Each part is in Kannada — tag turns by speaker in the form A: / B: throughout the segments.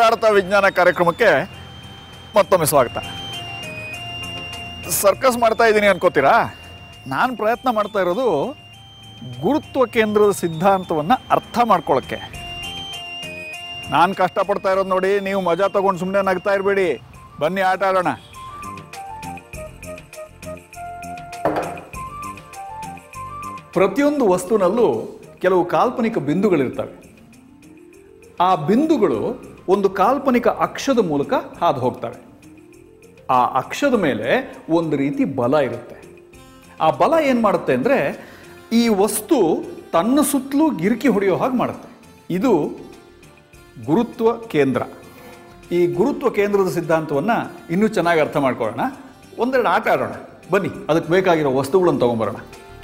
A: ಹಾಡಾಡ್ತಾ ವಿಜ್ಞಾನ ಕಾರ್ಯಕ್ರಮಕ್ಕೆ ಮತ್ತೊಮ್ಮೆ ಸ್ವಾಗತ ಸರ್ಕಸ್ ಮಾಡ್ತಾ ಇದ್ದೀನಿ ಅನ್ಕೋತೀರಾ ನಾನು ಪ್ರಯತ್ನ ಮಾಡ್ತಾ ಇರೋದು ಗುರುತ್ವ ಕೇಂದ್ರದ ಸಿದ್ಧಾಂತವನ್ನು ಅರ್ಥ ಮಾಡ್ಕೊಳ್ಳೋಕ್ಕೆ ನಾನು ಕಷ್ಟಪಡ್ತಾ ಇರೋದು ನೋಡಿ ನೀವು ಮಜಾ ತಗೊಂಡು ಸುಮ್ಮನೆ ನಗ್ತಾ ಇರಬೇಡಿ ಬನ್ನಿ ಆಟ ಆಡೋಣ ಪ್ರತಿಯೊಂದು ವಸ್ತುನಲ್ಲೂ ಕೆಲವು ಕಾಲ್ಪನಿಕ ಬಿಂದುಗಳಿರ್ತವೆ ಆ ಬಿಂದುಗಳು ಒಂದು ಕಾಲ್ಪನಿಕ ಅಕ್ಷದ ಮೂಲಕ ಹಾದು ಹೋಗ್ತವೆ ಆ ಅಕ್ಷದ ಮೇಲೆ ಒಂದು ರೀತಿ ಬಲ ಇರುತ್ತೆ ಆ ಬಲ ಏನು ಮಾಡುತ್ತೆ ಅಂದರೆ ಈ ವಸ್ತು ತನ್ನ ಸುತ್ತಲೂ ಗಿರಿಕಿ ಹೊಡೆಯೋ ಹಾಗೆ ಮಾಡುತ್ತೆ ಇದು ಗುರುತ್ವ ಕೇಂದ್ರ ಈ ಗುರುತ್ವ ಕೇಂದ್ರದ ಸಿದ್ಧಾಂತವನ್ನು ಇನ್ನೂ ಚೆನ್ನಾಗಿ ಅರ್ಥ ಮಾಡ್ಕೊಳ್ಳೋಣ ಒಂದೆರಡು ಆಟ ಆಡೋಣ ಬನ್ನಿ ಅದಕ್ಕೆ ಬೇಕಾಗಿರೋ ವಸ್ತುಗಳನ್ನು ತೊಗೊಂಬರೋಣ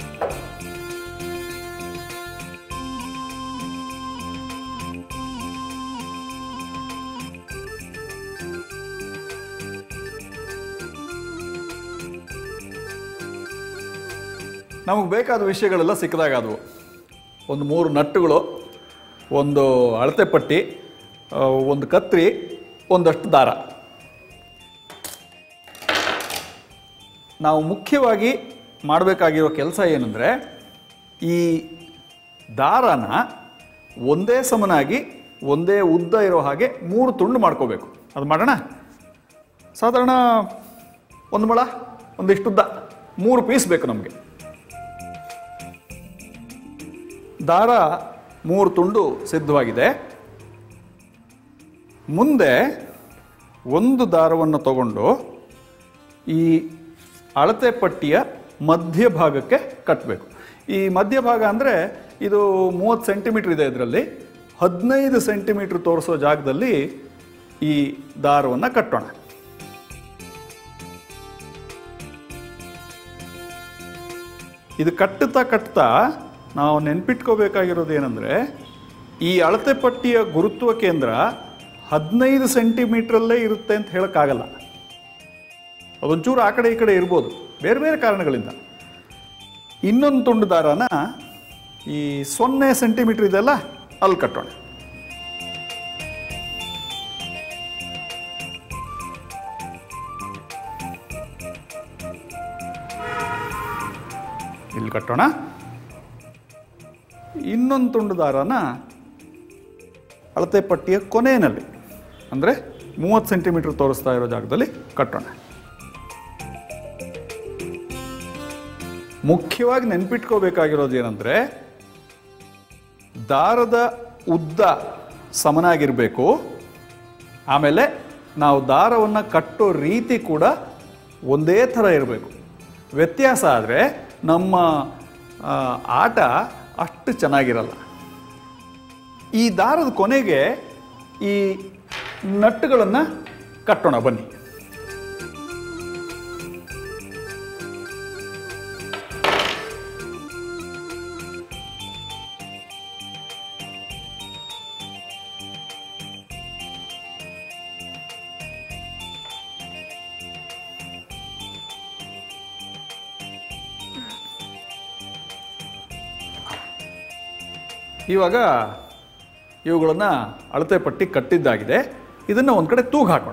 A: ನಮಗೆ ಬೇಕಾದ ವಿಷಯಗಳೆಲ್ಲ ಸಿಕ್ಕದಾಗ ಅದು ಒಂದು ಮೂರು ನಟ್ಟುಗಳು ಒಂದು ಅಳತೆ ಪಟ್ಟಿ ಆ, ಒಂದು ಕತ್ರಿ ಒಂದಷ್ಟು ದಾರ ನಾವು ಮುಖ್ಯವಾಗಿ ಮಾಡಬೇಕಾಗಿರೋ ಕೆಲಸ ಏನಂದರೆ ಈ ದಾರನ ಒಂದೇ ಸಮನಾಗಿ ಒಂದೇ ಉದ್ದ ಇರೋ ಹಾಗೆ ಮೂರು ತುಂಡು ಮಾಡ್ಕೋಬೇಕು ಅದು ಮಾಡೋಣ ಸಾಧಾರಣ ಒಂದು ಮೊಳ ಒಂದಿಷ್ಟುದ್ದ ಮೂರು ಪೀಸ್ ಬೇಕು ನಮಗೆ ದಾರ ಮೂರು ತುಂಡು ಸಿದ್ಧವಾಗಿದೆ ಮುಂದೆ ಒಂದು ದಾರವನ್ನು ತಗೊಂಡು ಈ ಅಳತೆ ಪಟ್ಟಿಯ ಮಧ್ಯಭಾಗಕ್ಕೆ ಕಟ್ಟಬೇಕು ಈ ಮಧ್ಯಭಾಗ ಅಂದರೆ ಇದು ಮೂವತ್ತು ಸೆಂಟಿಮೀಟ್ರ್ ಇದೆ ಇದರಲ್ಲಿ ಹದಿನೈದು ಸೆಂಟಿಮೀಟ್ರ್ ತೋರಿಸೋ ಜಾಗದಲ್ಲಿ ಈ ದಾರವನ್ನು ಕಟ್ಟೋಣ ಇದು ಕಟ್ಟುತ್ತಾ ಕಟ್ತಾ ನಾವು ನೆನ್ಪಿಟ್ಕೋಬೇಕಾಗಿರೋದು ಏನಂದರೆ ಈ ಅಳತೆ ಪಟ್ಟಿಯ ಗುರುತ್ವ ಕೇಂದ್ರ ಹದಿನೈದು ಸೆಂಟಿಮೀಟ್ರಲ್ಲೇ ಇರುತ್ತೆ ಅಂತ ಹೇಳೋಕ್ಕಾಗಲ್ಲ ಅದೊಂಚೂರು ಆ ಕಡೆ ಈ ಕಡೆ ಇರ್ಬೋದು ಬೇರೆ ಬೇರೆ ಕಾರಣಗಳಿಂದ ಇನ್ನೊಂದು ತುಂಡು ದಾರನ ಈ ಸೊನ್ನೆ ಸೆಂಟಿಮೀಟ್ರ್ ಇದೆಲ್ಲ ಅಲ್ಲಿ ಕಟ್ಟೋಣ ಇಲ್ಲಿ ಕಟ್ಟೋಣ ಇನ್ನೊಂದು ತುಂಡು ದಾರನ ಅಳತೆ ಪಟ್ಟಿಯ ಕೊನೆಯಲ್ಲಿ ಅಂದರೆ ಮೂವತ್ತು ಸೆಂಟಿಮೀಟ್ರ್ ತೋರಿಸ್ತಾ ಇರೋ ಜಾಗದಲ್ಲಿ ಕಟ್ಟೋಣ ಮುಖ್ಯವಾಗಿ ನೆನ್ಪಿಟ್ಕೋಬೇಕಾಗಿರೋದು ಏನಂದರೆ ದಾರದ ಉದ್ದ ಸಮನಾಗಿರಬೇಕು ಆಮೇಲೆ ನಾವು ದಾರವನ್ನು ಕಟ್ಟೋ ರೀತಿ ಕೂಡ ಒಂದೇ ಥರ ಇರಬೇಕು ವ್ಯತ್ಯಾಸ ಆದರೆ ನಮ್ಮ ಆ, ಆಟ ಅಷ್ಟು ಚೆನ್ನಾಗಿರಲ್ಲ ಈ ದಾರದ ಕೊನೆಗೆ ಈ ನಟ್ಟುಗಳನ್ನು ಕಟ್ಟೋಣ ಬನ್ನಿ ಇವಾಗ ಇವುಗಳನ್ನು ಅಳತೆ ಪಟ್ಟಿ ಕಟ್ಟಿದ್ದಾಗಿದೆ ಇದನ್ನು ಒಂದು ಕಡೆ ತೂಗು ಹಾಕೋಣ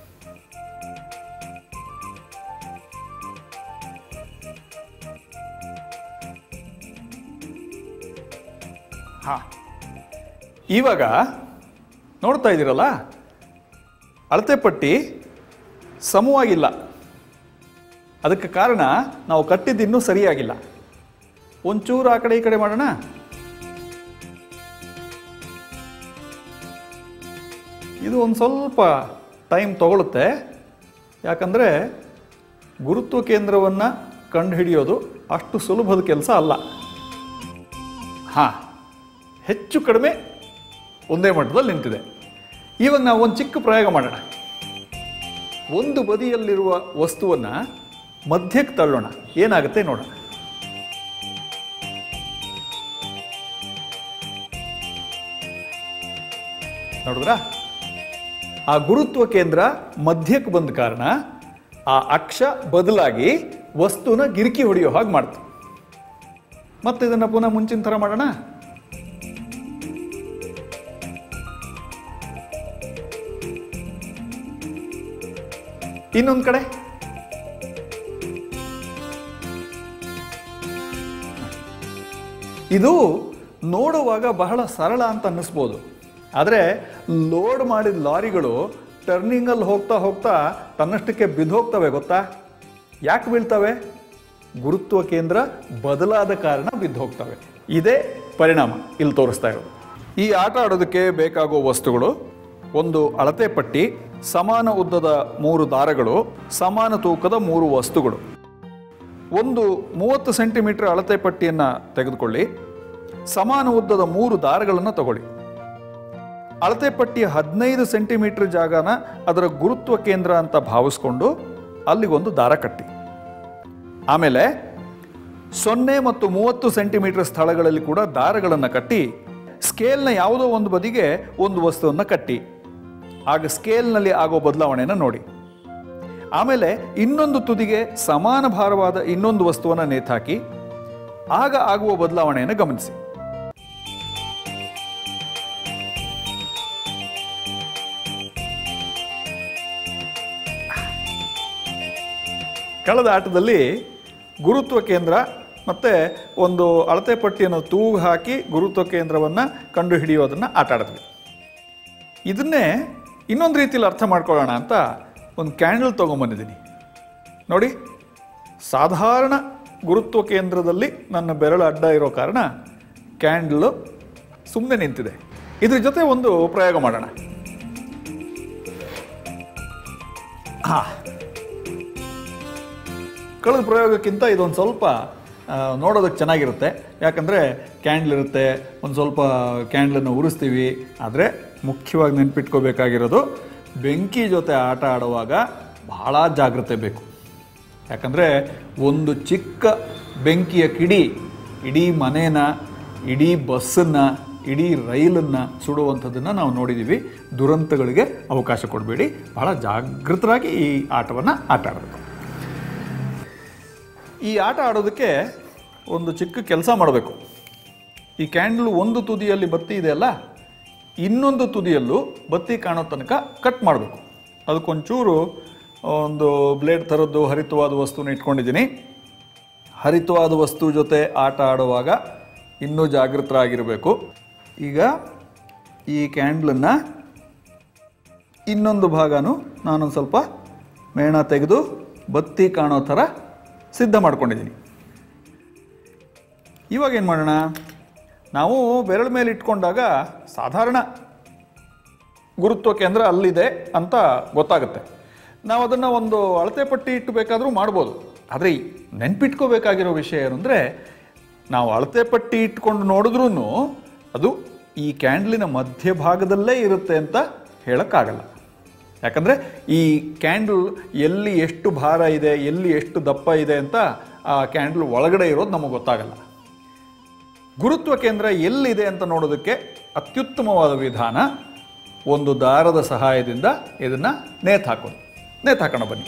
A: ಹಾ ಇವಾಗ ನೋಡ್ತಾ ಇದ್ದೀರಲ್ಲ ಅಳತೆ ಪಟ್ಟಿ ಸಮವಾಗಿಲ್ಲ ಅದಕ್ಕೆ ಕಾರಣ ನಾವು ಕಟ್ಟಿದ್ದಿನ್ನೂ ಸರಿಯಾಗಿಲ್ಲ ಒಂಚೂರು ಆ ಕಡೆ ಈ ಕಡೆ ಮಾಡೋಣ ಇದು ಒಂದು ಸ್ವಲ್ಪ ಟೈಮ್ ತಗೊಳುತ್ತೆ ಯಾಕಂದರೆ ಗುರುತ್ವ ಕೇಂದ್ರವನ್ನು ಕಂಡುಹಿಡಿಯೋದು ಅಷ್ಟು ಸುಲಭದ ಕೆಲಸ ಅಲ್ಲ ಹಾಂ ಹೆಚ್ಚು ಕಡಿಮೆ ಒಂದೇ ಮಟ್ಟದಲ್ಲಿ ನಿಂತಿದೆ ಇವಾಗ ನಾವು ಒಂದು ಚಿಕ್ಕ ಪ್ರಯೋಗ ಮಾಡೋಣ ಒಂದು ಬದಿಯಲ್ಲಿರುವ ವಸ್ತುವನ್ನು ಮಧ್ಯಕ್ಕೆ ತಳ್ಳೋಣ ಏನಾಗುತ್ತೆ ನೋಡೋಣ ನೋಡಿದ್ರಾ ಆ ಗುರುತ್ವ ಕೇಂದ್ರ ಮಧ್ಯಕ್ಕೆ ಬಂದ ಕಾರಣ ಆ ಅಕ್ಷ ಬದಲಾಗಿ ವಸ್ತುನ ಗಿರಿಕಿ ಹೊಡೆಯೋ ಹಾಗೆ ಮಾಡ್ತು ಮತ್ತೆ ಇದನ್ನು ಪುನಃ ಮುಂಚಿನ ಥರ ಮಾಡೋಣ ಇನ್ನೊಂದು ಕಡೆ ಇದು ನೋಡುವಾಗ ಬಹಳ ಸರಳ ಅಂತ ಅನ್ನಿಸ್ಬೋದು ಆದರೆ ಲೋಡ್ ಮಾಡಿದ ಲಾರಿಗಳು ಟರ್ನಿಂಗಲ್ಲಿ ಹೋಗ್ತಾ ಹೋಗ್ತಾ ತನ್ನಷ್ಟಕ್ಕೆ ಬಿದ್ದೋಗ್ತವೆ ಗೊತ್ತಾ ಯಾಕೆ ಬೀಳ್ತವೆ ಗುರುತ್ವ ಕೇಂದ್ರ ಬದಲಾದ ಕಾರಣ ಬಿದ್ದು ಹೋಗ್ತವೆ ಇದೇ ಪರಿಣಾಮ ಇಲ್ಲಿ ತೋರಿಸ್ತಾ ಇರೋದು ಈ ಆಟ ಆಡೋದಕ್ಕೆ ಬೇಕಾಗುವ ವಸ್ತುಗಳು ಒಂದು ಅಳತೆ ಪಟ್ಟಿ ಸಮಾನ ಉದ್ದದ ಮೂರು ದಾರಗಳು ಸಮಾನ ತೂಕದ ಮೂರು ವಸ್ತುಗಳು ಒಂದು ಮೂವತ್ತು ಸೆಂಟಿಮೀಟರ್ ಅಳತೆ ಪಟ್ಟಿಯನ್ನು ತೆಗೆದುಕೊಳ್ಳಿ ಸಮಾನ ಉದ್ದದ ಮೂರು ದಾರಗಳನ್ನು ತಗೊಳ್ಳಿ ಅಳತೆ ಪಟ್ಟಿಯ ಹದಿನೈದು ಸೆಂಟಿಮೀಟರ್ ಜಾಗನ ಅದರ ಗುರುತ್ವ ಕೇಂದ್ರ ಅಂತ ಭಾವಿಸ್ಕೊಂಡು ಅಲ್ಲಿಗೊಂದು ದಾರ ಕಟ್ಟಿ ಆಮೇಲೆ ಸೊನ್ನೆ ಮತ್ತು ಮೂವತ್ತು ಸೆಂಟಿಮೀಟರ್ ಸ್ಥಳಗಳಲ್ಲಿ ಕೂಡ ದಾರಗಳನ್ನು ಕಟ್ಟಿ ಸ್ಕೇಲ್ನ ಯಾವುದೋ ಒಂದು ಬದಿಗೆ ಒಂದು ವಸ್ತುವನ್ನು ಕಟ್ಟಿ ಆಗ ಸ್ಕೇಲ್ನಲ್ಲಿ ಆಗೋ ಬದಲಾವಣೆಯನ್ನು ನೋಡಿ ಆಮೇಲೆ ಇನ್ನೊಂದು ತುದಿಗೆ ಸಮಾನ ಭಾರವಾದ ಇನ್ನೊಂದು ವಸ್ತುವನ್ನು ನೇತಾಕಿ ಆಗ ಆಗುವ ಬದಲಾವಣೆಯನ್ನು ಗಮನಿಸಿ ಕಳೆದ ಆಟದಲ್ಲಿ ಗುರುತ್ವ ಕೇಂದ್ರ ಮತ್ತು ಒಂದು ಅಳತೆ ಪಟ್ಟಿಯನ್ನು ತೂಗು ಹಾಕಿ ಗುರುತ್ವ ಕೇಂದ್ರವನ್ನು ಕಂಡುಹಿಡಿಯೋದನ್ನು ಆಟ ಆಡಿದ್ವಿ ಇದನ್ನೇ ಇನ್ನೊಂದು ರೀತಿಯಲ್ಲಿ ಅರ್ಥ ಮಾಡ್ಕೊಳ್ಳೋಣ ಅಂತ ಒಂದು ಕ್ಯಾಂಡಲ್ ತೊಗೊಂಬಂದಿದ್ದೀನಿ ನೋಡಿ ಸಾಧಾರಣ ಗುರುತ್ವ ಕೇಂದ್ರದಲ್ಲಿ ನನ್ನ ಬೆರಳು ಅಡ್ಡ ಇರೋ ಕಾರಣ ಕ್ಯಾಂಡಲು ಸುಮ್ಮನೆ ನಿಂತಿದೆ ಇದ್ರ ಜೊತೆ ಒಂದು ಪ್ರಯೋಗ ಮಾಡೋಣ ಹಾ ಕಳೆದ ಪ್ರಯೋಗಕ್ಕಿಂತ ಇದೊಂದು ಸ್ವಲ್ಪ ಆ, ನೋಡೋದಕ್ಕೆ ಚೆನ್ನಾಗಿರುತ್ತೆ ಯಾಕಂದರೆ ಕ್ಯಾಂಡ್ಲ್ ಇರುತ್ತೆ ಒಂದು ಸ್ವಲ್ಪ ಕ್ಯಾಂಡ್ಲನ್ನು ಉರಿಸ್ತೀವಿ ಆದರೆ ಮುಖ್ಯವಾಗಿ ನೆನ್ಪಿಟ್ಕೋಬೇಕಾಗಿರೋದು ಬೆಂಕಿ ಜೊತೆ ಆಟ ಆಡುವಾಗ ಬಹಳ ಜಾಗ್ರತೆ ಬೇಕು ಯಾಕಂದರೆ ಒಂದು ಚಿಕ್ಕ ಬೆಂಕಿಯ ಕಿಡಿ ಇಡೀ ಮನೇನ ಇಡೀ ಬಸ್ಸನ್ನು ಇಡೀ ರೈಲನ್ನು ಸುಡುವಂಥದ್ದನ್ನು ನಾವು ನೋಡಿದ್ದೀವಿ ದುರಂತಗಳಿಗೆ ಅವಕಾಶ ಕೊಡಬೇಡಿ ಬಹಳ ಜಾಗೃತರಾಗಿ ಈ ಆಟವನ್ನು ಆಟ ಆಡಬೇಕು ಈ ಆಟ ಆಡೋದಕ್ಕೆ ಒಂದು ಚಿಕ್ಕ ಕೆಲಸ ಮಾಡಬೇಕು ಈ ಕ್ಯಾಂಡಲ್ ಒಂದು ತುದಿಯಲ್ಲಿ ಬತ್ತಿ ಇದೆಯಲ್ಲ ಇನ್ನೊಂದು ತುದಿಯಲ್ಲೂ ಬತ್ತಿ ಕಾಣೋ ತನಕ ಕಟ್ ಮಾಡಬೇಕು ಅದಕ್ಕೊಂಚೂರು ಒಂದು ಬ್ಲೇಡ್ ಥರದ್ದು ಹರಿತವಾದ ವಸ್ತುನ ಇಟ್ಕೊಂಡಿದ್ದೀನಿ ಹರಿತವಾದ ವಸ್ತು ಜೊತೆ ಆಟ ಆಡುವಾಗ ಇನ್ನೂ ಜಾಗೃತರಾಗಿರಬೇಕು ಈಗ ಈ ಕ್ಯಾಂಡ್ಲನ್ನು ಇನ್ನೊಂದು ಭಾಗನೂ ನಾನೊಂದು ಸ್ವಲ್ಪ ಮೇಣ ತೆಗೆದು ಬತ್ತಿ ಕಾಣೋ ಥರ ಸಿದ್ಧ ಮಾಡ್ಕೊಂಡಿದ್ದೀನಿ ಇವಾಗ ಏನು ಮಾಡೋಣ ನಾವು ಬೆರಳ ಮೇಲೆ ಇಟ್ಕೊಂಡಾಗ ಸಾಧಾರಣ ಗುರುತ್ವ ಕೇಂದ್ರ ಅಲ್ಲಿದೆ ಅಂತ ಗೊತ್ತಾಗುತ್ತೆ ನಾವು ಅದನ್ನು ಒಂದು ಅಳತೆ ಪಟ್ಟಿ ಇಟ್ಟು ಬೇಕಾದರೂ ಮಾಡ್ಬೋದು ಆದರೆ ನೆನ್ಪಿಟ್ಕೋಬೇಕಾಗಿರೋ ವಿಷಯ ಏನು ಅಂದರೆ ನಾವು ಅಳತೆ ಪಟ್ಟಿ ಇಟ್ಕೊಂಡು ನೋಡಿದ್ರೂ ಅದು ಈ ಕ್ಯಾಂಡ್ಲಿನ ಮಧ್ಯಭಾಗದಲ್ಲೇ ಇರುತ್ತೆ ಅಂತ ಹೇಳೋಕ್ಕಾಗಲ್ಲ ಯಾಕಂದರೆ ಈ ಕ್ಯಾಂಡಲ್ ಎಲ್ಲಿ ಎಷ್ಟು ಭಾರ ಇದೆ ಎಲ್ಲಿ ಎಷ್ಟು ದಪ್ಪ ಇದೆ ಅಂತ ಆ ಕ್ಯಾಂಡಲ್ ಒಳಗಡೆ ಇರೋದು ನಮಗೆ ಗೊತ್ತಾಗಲ್ಲ ಗುರುತ್ವ ಕೇಂದ್ರ ಎಲ್ಲಿದೆ ಅಂತ ನೋಡೋದಕ್ಕೆ ಅತ್ಯುತ್ತಮವಾದ ವಿಧಾನ ಒಂದು ದಾರದ ಸಹಾಯದಿಂದ ಇದನ್ನು ನೇತು ಹಾಕೋದು ನೇತು ಹಾಕೋಣ ಬನ್ನಿ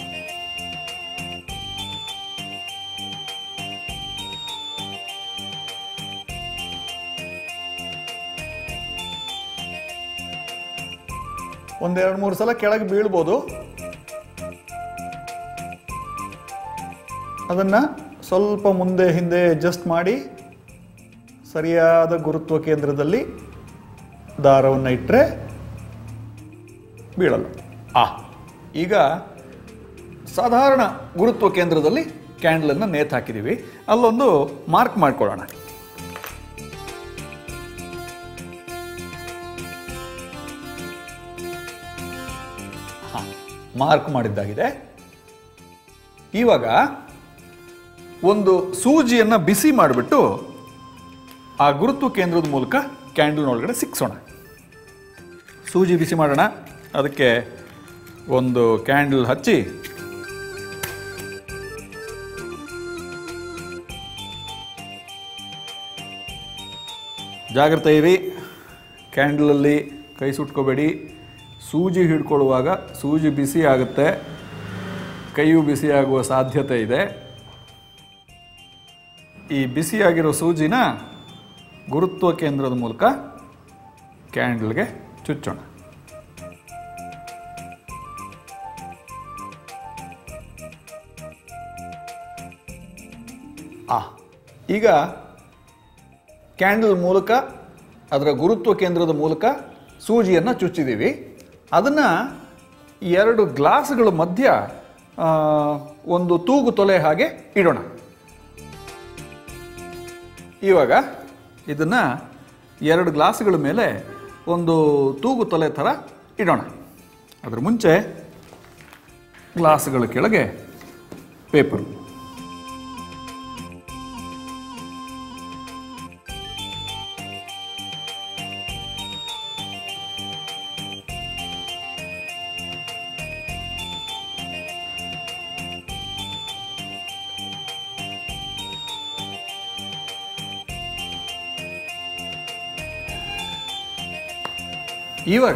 A: ಒಂದೆರಡು ಮೂರು ಸಲ ಕೆಳಗೆ ಬೀಳ್ಬೋದು ಅದನ್ನು ಸ್ವಲ್ಪ ಮುಂದೆ ಹಿಂದೆ ಅಡ್ಜಸ್ಟ್ ಮಾಡಿ ಸರಿಯಾದ ಗುರುತ್ವ ಕೇಂದ್ರದಲ್ಲಿ ದಾರವನ್ನು ಇಟ್ಟರೆ ಬೀಳಲ್ಲ ಆ ಈಗ ಸಾಧಾರಣ ಗುರುತ್ವ ಕೇಂದ್ರದಲ್ಲಿ ಕ್ಯಾಂಡಲನ್ನು ನೇತು ಹಾಕಿದ್ದೀವಿ ಅಲ್ಲೊಂದು ಮಾರ್ಕ್ ಮಾಡ್ಕೊಳ್ಳೋಣ ಹಾಂ ಮಾರ್ಕ್ ಮಾಡಿದ್ದಾಗಿದೆ ಇವಾಗ ಒಂದು ಸೂಜಿಯನ್ನು ಬಿಸಿ ಮಾಡಿಬಿಟ್ಟು ಆ ಗುರುತ್ವ ಕೇಂದ್ರದ ಮೂಲಕ ಕ್ಯಾಂಡಲ್ನೊಳಗಡೆ ಸಿಕ್ಸೋಣ ಸೂಜಿ ಬಿಸಿ ಮಾಡೋಣ ಅದಕ್ಕೆ ಒಂದು ಕ್ಯಾಂಡಲ್ ಹಚ್ಚಿ ಜಾಗ್ರತೆ ಇರಿ ಕ್ಯಾಂಡಲಲ್ಲಿ ಕೈ ಸುಟ್ಕೋಬೇಡಿ ಸೂಜಿ ಹಿಡ್ಕೊಳ್ಳುವಾಗ ಸೂಜಿ ಬಿಸಿ ಆಗುತ್ತೆ ಕೈಯು ಬಿಸಿ ಆಗುವ ಸಾಧ್ಯತೆ ಇದೆ ಈ ಬಿಸಿಯಾಗಿರೋ ಸೂಜಿನ ಗುರುತ್ವ ಕೇಂದ್ರದ ಮೂಲಕ ಕ್ಯಾಂಡಲ್ಗೆ ಚುಚ್ಚೋಣ ಆ ಈಗ ಕ್ಯಾಂಡಲ್ ಮೂಲಕ ಅದರ ಗುರುತ್ವ ಕೇಂದ್ರದ ಮೂಲಕ ಸೂಜಿಯನ್ನು ಚುಚ್ಚಿದ್ದೀವಿ ಅದನ್ನು ಎರಡು ಗ್ಲಾಸ್ಗಳ ಮಧ್ಯ ಆ, ಒಂದು ತೂಗು ತೊಲೆ ಹಾಗೆ ಇಡೋಣ ಇವಾಗ ಇದನ್ನು ಎರಡು ಗ್ಲಾಸ್ಗಳ ಮೇಲೆ ಒಂದು ತೂಗು ತೊಲೆ ಥರ ಇಡೋಣ ಅದ್ರ ಮುಂಚೆ ಗ್ಲಾಸ್ಗಳ ಕೆಳಗೆ ಪೇಪರು ಇವಾಗ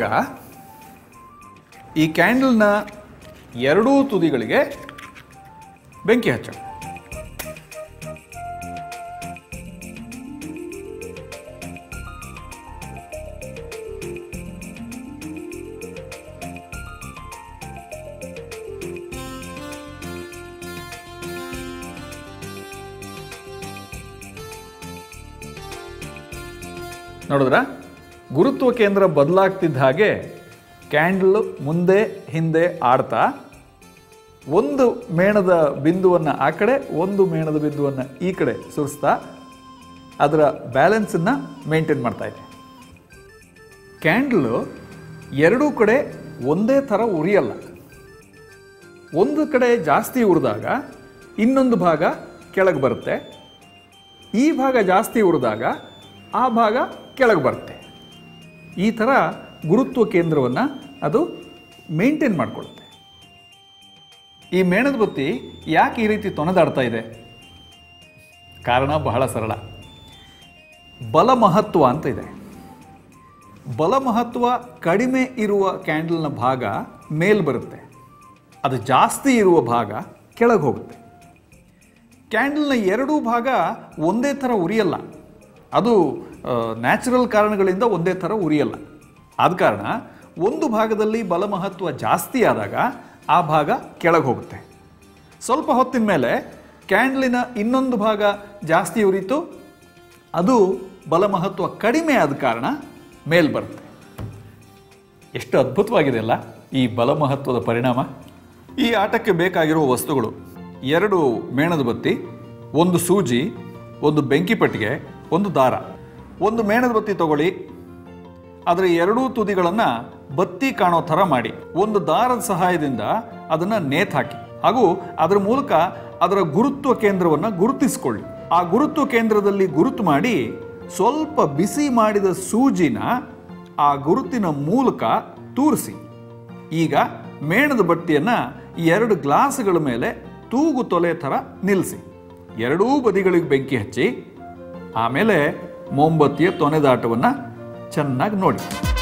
A: ಈ ಕ್ಯಾಂಡಲ್ನ ಎರಡೂ ತುದಿಗಳಿಗೆ ಬೆಂಕಿ ಹಚ್ಚೋಣ ನೋಡಿದ್ರ ಗುರುತ್ವ ಕೇಂದ್ರ ಬದಲಾಗ್ತಿದ್ದ ಹಾಗೆ ಕ್ಯಾಂಡಲ್ ಮುಂದೆ ಹಿಂದೆ ಆಡ್ತಾ ಒಂದು ಮೇಣದ ಬಿಂದುವನ್ನು ಆ ಕಡೆ ಒಂದು ಮೇಣದ ಬಿಂದುವನ್ನು ಈ ಕಡೆ ಸುರಿಸ್ತಾ ಅದರ ಬ್ಯಾಲೆನ್ಸನ್ನು ಮೇಂಟೈನ್ ಮಾಡ್ತಾ ಇದೆ ಕ್ಯಾಂಡಲು ಎರಡೂ ಕಡೆ ಒಂದೇ ಥರ ಉರಿಯಲ್ಲ ಒಂದು ಕಡೆ ಜಾಸ್ತಿ ಉರಿದಾಗ ಇನ್ನೊಂದು ಭಾಗ ಕೆಳಗೆ ಬರುತ್ತೆ ಈ ಭಾಗ ಜಾಸ್ತಿ ಉರಿದಾಗ ಆ ಭಾಗ ಕೆಳಗೆ ಬರುತ್ತೆ ಈ ಥರ ಗುರುತ್ವ ಕೇಂದ್ರವನ್ನು ಅದು ಮೇಂಟೈನ್ ಮಾಡಿಕೊಳ್ಳುತ್ತೆ ಈ ಮೇಣದ ಬತ್ತಿ ಯಾಕೆ ಈ ರೀತಿ ತೊನೆದಾಡ್ತಾ ಇದೆ ಕಾರಣ ಬಹಳ ಸರಳ ಬಲ ಮಹತ್ವ ಅಂತ ಇದೆ ಬಲ ಮಹತ್ವ ಕಡಿಮೆ ಇರುವ ಕ್ಯಾಂಡಲ್ನ ಭಾಗ ಮೇಲ್ ಬರುತ್ತೆ ಅದು ಜಾಸ್ತಿ ಇರುವ ಭಾಗ ಕೆಳಗೆ ಹೋಗುತ್ತೆ ಕ್ಯಾಂಡಲ್ನ ಎರಡೂ ಭಾಗ ಒಂದೇ ಥರ ಉರಿಯಲ್ಲ ಅದು ನ್ಯಾಚುರಲ್ ಕಾರಣಗಳಿಂದ ಒಂದೇ ಥರ ಉರಿಯಲ್ಲ ಆದ ಕಾರಣ ಒಂದು ಭಾಗದಲ್ಲಿ ಬಲ ಮಹತ್ವ ಜಾಸ್ತಿ ಆದಾಗ ಆ ಭಾಗ ಕೆಳಗೆ ಹೋಗುತ್ತೆ ಸ್ವಲ್ಪ ಹೊತ್ತಿನ ಮೇಲೆ ಕ್ಯಾಂಡಲಿನ ಇನ್ನೊಂದು ಭಾಗ ಜಾಸ್ತಿ ಉರಿತು ಅದು ಬಲ ಮಹತ್ವ ಕಡಿಮೆ ಆದ ಕಾರಣ ಮೇಲ್ ಬರುತ್ತೆ ಎಷ್ಟು ಅದ್ಭುತವಾಗಿದೆ ಅಲ್ಲ ಈ ಬಲ ಮಹತ್ವದ ಪರಿಣಾಮ ಈ ಆಟಕ್ಕೆ ಬೇಕಾಗಿರುವ ವಸ್ತುಗಳು ಎರಡು ಮೇಣದ ಬತ್ತಿ ಒಂದು ಸೂಜಿ ಒಂದು ಬೆಂಕಿ ಪಟ್ಟಿಗೆ ಒಂದು ದಾರ ಒಂದು ಮೇಣದ ಬತ್ತಿ ತಗೊಳ್ಳಿ ಅದರ ಎರಡೂ ತುದಿಗಳನ್ನು ಬತ್ತಿ ಕಾಣೋ ಥರ ಮಾಡಿ ಒಂದು ದಾರದ ಸಹಾಯದಿಂದ ಅದನ್ನು ನೇತ್ ಹಾಕಿ ಹಾಗೂ ಅದರ ಮೂಲಕ ಅದರ ಗುರುತ್ವ ಕೇಂದ್ರವನ್ನು ಗುರುತಿಸಿಕೊಳ್ಳಿ ಆ ಗುರುತ್ವ ಕೇಂದ್ರದಲ್ಲಿ ಗುರುತು ಮಾಡಿ ಸ್ವಲ್ಪ ಬಿಸಿ ಮಾಡಿದ ಸೂಜಿನ ಆ ಗುರುತಿನ ಮೂಲಕ ತೂರಿಸಿ ಈಗ ಮೇಣದ ಬಟ್ಟಿಯನ್ನು ಎರಡು ಗ್ಲಾಸ್ಗಳ ಮೇಲೆ ತೂಗು ತೊಲೆ ಥರ ನಿಲ್ಲಿಸಿ ಎರಡೂ ಬದಿಗಳಿಗೆ ಬೆಂಕಿ ಹಚ್ಚಿ ಆಮೇಲೆ ಮೊಂಬತ್ತಿಯ ತೊನೆದಾಟವನ್ನು ಚೆನ್ನಾಗಿ ನೋಡಿ